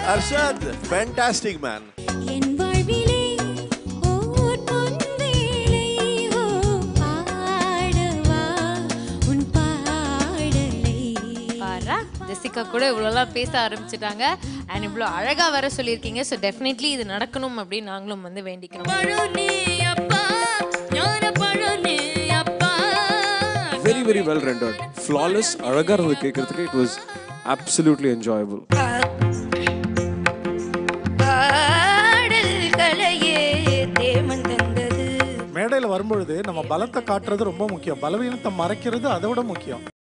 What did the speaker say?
Arshad fantastic man என் வாழ்விலே ஓர் பொன்வேலை ஓ பாடவா உன் பாடலை பாரா ஜெசிகா கூட இவ்வளோலாம் பேச ஆரம்பிச்சிட்டாங்க அண்ட் இவ்வளோ அழகாக வர சொல்லியிருக்கீங்க ஸோ டெஃபினெட்லி இது நடக்கணும் அப்படின்னு நாங்களும் வந்து வேண்டிக்கிறோம் very very well rendered flawless அழகாக இருந்தது கேட்கறதுக்கு இட் வாஸ் அப்சல்யூட்லி என்ஜாயபிள் மேடையில் வரும்பொழுது நம்ம பலத்தை காட்டுறது ரொம்ப முக்கியம் பலவீனத்தை மறைக்கிறது அதை விட முக்கியம்